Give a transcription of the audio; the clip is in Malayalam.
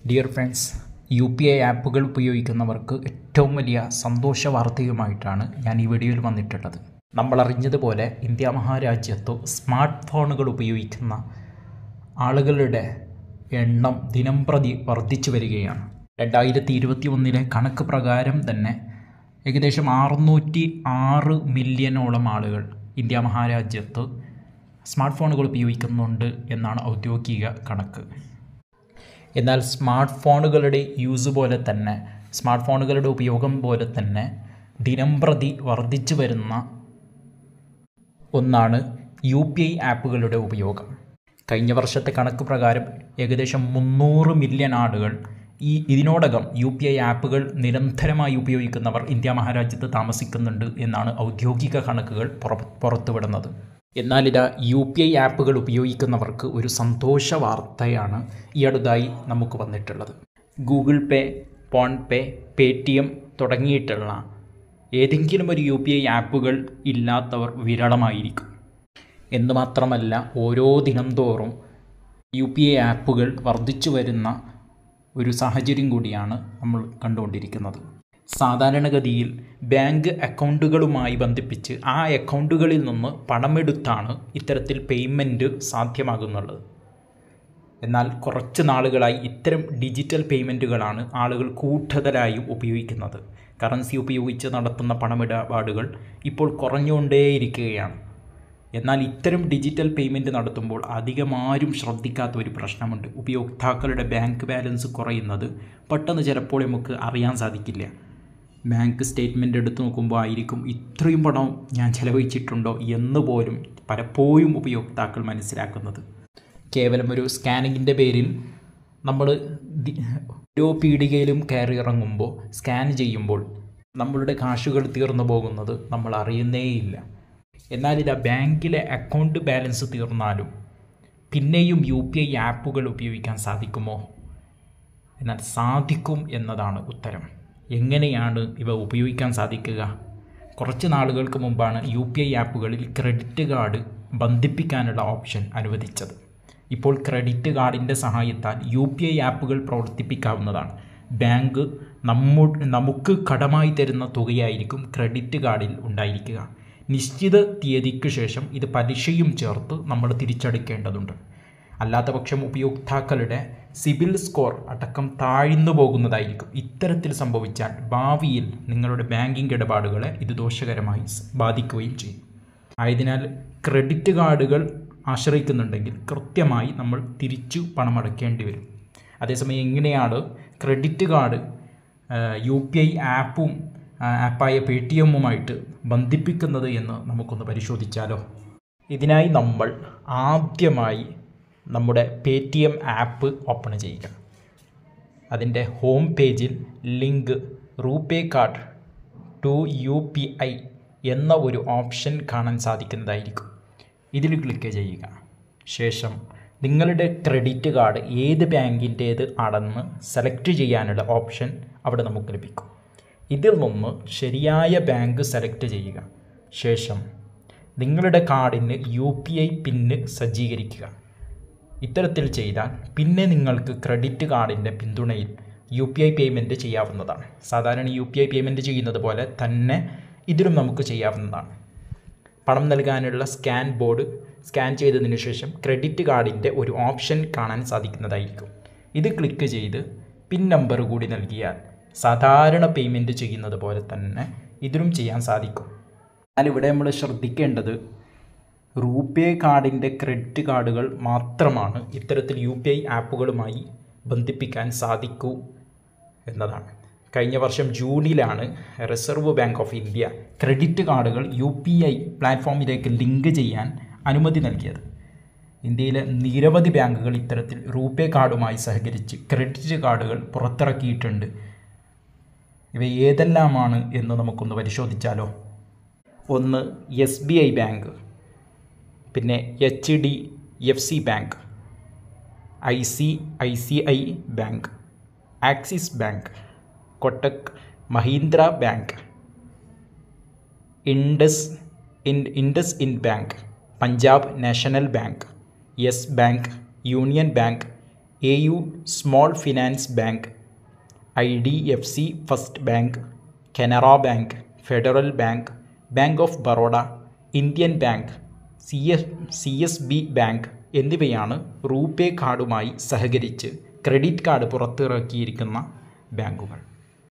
dear friends U P I ആപ്പുകൾ ഉപയോഗിക്കുന്നവർക്ക് ഏറ്റവും വലിയ സന്തോഷ വാർത്തയുമായിട്ടാണ് ഞാൻ ഈ വീഡിയോയിൽ വന്നിട്ടുള്ളത് നമ്മൾ അറിഞ്ഞതുപോലെ ഇന്ത്യ മഹാരാജ്യത്ത് സ്മാർട്ട് ഫോണുകൾ ഉപയോഗിക്കുന്ന ആളുകളുടെ എണ്ണം ദിനംപ്രതി വർദ്ധിച്ചു വരികയാണ് രണ്ടായിരത്തി ഇരുപത്തി ഒന്നിലെ കണക്ക് പ്രകാരം തന്നെ ഏകദേശം അറുന്നൂറ്റി ആറ് മില്യണോളം ആളുകൾ ഇന്ത്യ മഹാരാജ്യത്ത് സ്മാർട്ട് ഫോണുകൾ ഉപയോഗിക്കുന്നുണ്ട് എന്നാണ് ഔദ്യോഗിക കണക്ക് എന്നാൽ സ്മാർട്ട് ഫോണുകളുടെ യൂസ് പോലെ തന്നെ സ്മാർട്ട് ഫോണുകളുടെ ഉപയോഗം പോലെ തന്നെ ദിനംപ്രതി വർദ്ധിച്ചു വരുന്ന ഒന്നാണ് യു പി ഐ ആപ്പുകളുടെ ഉപയോഗം കഴിഞ്ഞ വർഷത്തെ കണക്ക് പ്രകാരം ഏകദേശം മുന്നൂറ് മില്യൺ ആളുകൾ ഈ ഇതിനോടകം യു പി ഐ ആപ്പുകൾ നിരന്തരമായി ഉപയോഗിക്കുന്നവർ ഇന്ത്യ മഹാരാജ്യത്ത് താമസിക്കുന്നുണ്ട് എന്നാണ് ഔദ്യോഗിക കണക്കുകൾ പുറ പുറത്തുവിടുന്നത് എന്നാൽ ഇതാ യു പി ഐ ആപ്പുകൾ ഉപയോഗിക്കുന്നവർക്ക് ഒരു സന്തോഷ വാർത്തയാണ് ഈ അടുത്തായി നമുക്ക് വന്നിട്ടുള്ളത് Google Pay PhonePe Paytm തുടങ്ങിയിട്ടുള്ള ഏതെങ്കിലും ഒരു യു പി ഐ ആപ്പുകൾ ഇല്ലാത്തവർ വിരളമായിരിക്കും എന്ന് മാത്രമല്ല ഓരോ ദിനം തോറും യു പി ഐ ആപ്പുകൾ വർദ്ധിച്ചു വരുന്ന ഒരു സാഹചര്യം കൂടിയാണ് നമ്മൾ കണ്ടുകൊണ്ടിരിക്കുന്നത് സാധാരണഗതിയിൽ ബാങ്ക് അക്കൗണ്ടുകളുമായി ബന്ധിപ്പിച്ച് ആ അക്കൗണ്ടുകളിൽ നിന്ന് പണമെടുത്താണ് ഇത്തരത്തിൽ പേയ്മെൻറ്റ് സാധ്യമാകുന്നുള്ളത് എന്നാൽ കുറച്ച് നാളുകളായി ഇത്തരം ഡിജിറ്റൽ പേയ്മെൻറ്റുകളാണ് ആളുകൾ കൂടുതലായും ഉപയോഗിക്കുന്നത് കറൻസി ഉപയോഗിച്ച് നടത്തുന്ന പണമിടപാടുകൾ ഇപ്പോൾ കുറഞ്ഞുകൊണ്ടേയിരിക്കുകയാണ് എന്നാൽ ഇത്തരം ഡിജിറ്റൽ പേയ്മെൻറ്റ് നടത്തുമ്പോൾ അധികം ആരും ശ്രദ്ധിക്കാത്ത ഒരു പ്രശ്നമുണ്ട് ഉപയോക്താക്കളുടെ ബാങ്ക് ബാലൻസ് കുറയുന്നത് പെട്ടെന്ന് ചിലപ്പോൾ നമുക്ക് അറിയാൻ സാധിക്കില്ല ബാങ്ക് സ്റ്റേറ്റ്മെൻറ്റ് എടുത്തു നോക്കുമ്പോൾ ആയിരിക്കും ഇത്രയും പണം ഞാൻ ചിലവഴിച്ചിട്ടുണ്ടോ എന്ന് പോലും പലപ്പോഴും ഉപയോക്താക്കൾ മനസ്സിലാക്കുന്നത് കേവലം ഒരു സ്കാനിങ്ങിൻ്റെ പേരിൽ നമ്മൾ ഓരോ പീടികയിലും കയറി ഇറങ്ങുമ്പോൾ സ്കാൻ ചെയ്യുമ്പോൾ നമ്മളുടെ കാശുകൾ തീർന്നു പോകുന്നത് നമ്മൾ അറിയുന്നേയില്ല എന്നാൽ ഇതാ ബാങ്കിലെ അക്കൗണ്ട് ബാലൻസ് തീർന്നാലും പിന്നെയും യു പി ഐ ആപ്പുകൾ ഉപയോഗിക്കാൻ സാധിക്കുമോ എന്നാൽ സാധിക്കും എന്നതാണ് ഉത്തരം എങ്ങനെയാണ് ഇവ ഉപയോഗിക്കാൻ സാധിക്കുക കുറച്ച് നാളുകൾക്ക് മുമ്പാണ് യു പി ഐ ആപ്പുകളിൽ ക്രെഡിറ്റ് കാർഡ് ബന്ധിപ്പിക്കാനുള്ള ഓപ്ഷൻ അനുവദിച്ചത് ഇപ്പോൾ ക്രെഡിറ്റ് കാർഡിൻ്റെ സഹായത്താൽ യു പി ഐ ആപ്പുകൾ പ്രവർത്തിപ്പിക്കാവുന്നതാണ് ബാങ്ക് നമ്മു നമുക്ക് കടമായി തരുന്ന തുകയായിരിക്കും ക്രെഡിറ്റ് കാർഡിൽ ഉണ്ടായിരിക്കുക നിശ്ചിത തീയതിക്ക് ശേഷം ഇത് പലിശയും ചേർത്ത് നമ്മൾ തിരിച്ചടയ്ക്കേണ്ടതുണ്ട് അല്ലാത്ത പക്ഷം ഉപയോക്താക്കളുടെ സിബിൽ സ്കോർ അടക്കം താഴ്ന്നു പോകുന്നതായിരിക്കും ഇത്തരത്തിൽ സംഭവിച്ചാൽ ഭാവിയിൽ നിങ്ങളുടെ ബാങ്കിങ് ഇടപാടുകളെ ഇത് ദോഷകരമായി ബാധിക്കുകയും ചെയ്യും ആയതിനാൽ ക്രെഡിറ്റ് കാർഡുകൾ ആശ്രയിക്കുന്നുണ്ടെങ്കിൽ കൃത്യമായി നമ്മൾ തിരിച്ചു പണമടയ്ക്കേണ്ടി വരും അതേസമയം എങ്ങനെയാണ് credit card U P I ആപ്പും ആപ്പായ പേ ടി എമ്മുമായിട്ട് ബന്ധിപ്പിക്കുന്നത് എന്ന് നമുക്കൊന്ന് പരിശോധിച്ചാലോ ഇതിനായി നമ്മൾ ആദ്യമായി നമ്മുടെ Paytm app open ചെയ്യുക അതിൻ്റെ ഹോം പേജിൽ link RuPay card to U P I എന്ന ഒരു ഓപ്ഷൻ കാണാൻ സാധിക്കുന്നതായിരിക്കും ഇതിൽ ക്ലിക്ക് ചെയ്യുക ശേഷം നിങ്ങളുടെ ക്രെഡിറ്റ് കാർഡ് ഏത് ബാങ്കിൻ്റേത് ആണെന്ന് സെലക്ട് ചെയ്യാനുള്ള ഓപ്ഷൻ അവിടെ നമുക്ക് ലഭിക്കും ഇതിൽ നിന്ന് ശരിയായ ബാങ്ക് സെലക്ട് ചെയ്യുക ശേഷം നിങ്ങളുടെ കാർഡിന് യു പി ഐ പിന്ന് സജ്ജീകരിക്കുക ഇത്തരത്തിൽ ചെയ്താൽ പിന്നെ നിങ്ങൾക്ക് ക്രെഡിറ്റ് കാർഡിൻ്റെ പിന്തുണയിൽ യു പി ഐ പേയ്മെൻറ്റ് ചെയ്യാവുന്നതാണ് സാധാരണ യു പി ഐ പേയ്മെൻറ്റ് ചെയ്യുന്നത് പോലെ തന്നെ ഇതിലും നമുക്ക് ചെയ്യാവുന്നതാണ് പണം നൽകാനുള്ള സ്കാൻ ബോർഡ് സ്കാൻ ചെയ്തതിന് ശേഷം ക്രെഡിറ്റ് കാർഡിൻ്റെ ഒരു ഓപ്ഷൻ കാണാൻ സാധിക്കുന്നതായിരിക്കും ഇത് ക്ലിക്ക് ചെയ്ത് പിൻ നമ്പർ കൂടി നൽകിയാൽ സാധാരണ പേയ്മെൻറ്റ് ചെയ്യുന്നത് പോലെ തന്നെ ഇതിലും ചെയ്യാൻ സാധിക്കും എന്നാൽ ഇവിടെ നമ്മൾ ശ്രദ്ധിക്കേണ്ടത് റൂപേ കാർഡിൻ്റെ ക്രെഡിറ്റ് കാർഡുകൾ മാത്രമാണ് ഇത്തരത്തിൽ യു പി ഐ ആപ്പുകളുമായി ബന്ധിപ്പിക്കാൻ സാധിക്കൂ എന്നതാണ് കഴിഞ്ഞ വർഷം ജൂണിലാണ് Reserve Bank of India credit കാർഡുകൾ യു പി ഐ പ്ലാറ്റ്ഫോമിലേക്ക് ലിങ്ക് ചെയ്യാൻ അനുമതി നൽകിയത് ഇന്ത്യയിലെ നിരവധി ബാങ്കുകൾ ഇത്തരത്തിൽ റൂപേ കാർഡുമായി സഹകരിച്ച് ക്രെഡിറ്റ് കാർഡുകൾ പുറത്തിറക്കിയിട്ടുണ്ട് ഇവ ഏതെല്ലാമാണ് എന്ന് നമുക്കൊന്ന് പരിശോധിച്ചാലോ ഒന്ന് എസ് ബി ഐ ബാങ്ക് പിന്നെ H D F C Bank I C I C I Bank Axis Bank Kotak Mahindra Bank Indus In IndusInd Bank Punjab National Bank Yes Bank Union Bank A U Small Finance Bank I D F C First Bank Canara Bank Federal Bank Bank of Baroda Indian Bank C S C S B Bank എന്നിവയാണ് റൂപേ കാർഡുമായി സഹകരിച്ച് ക്രെഡിറ്റ് കാർഡ് പുറത്തിറക്കിയിരിക്കുന്ന ബാങ്കുകൾ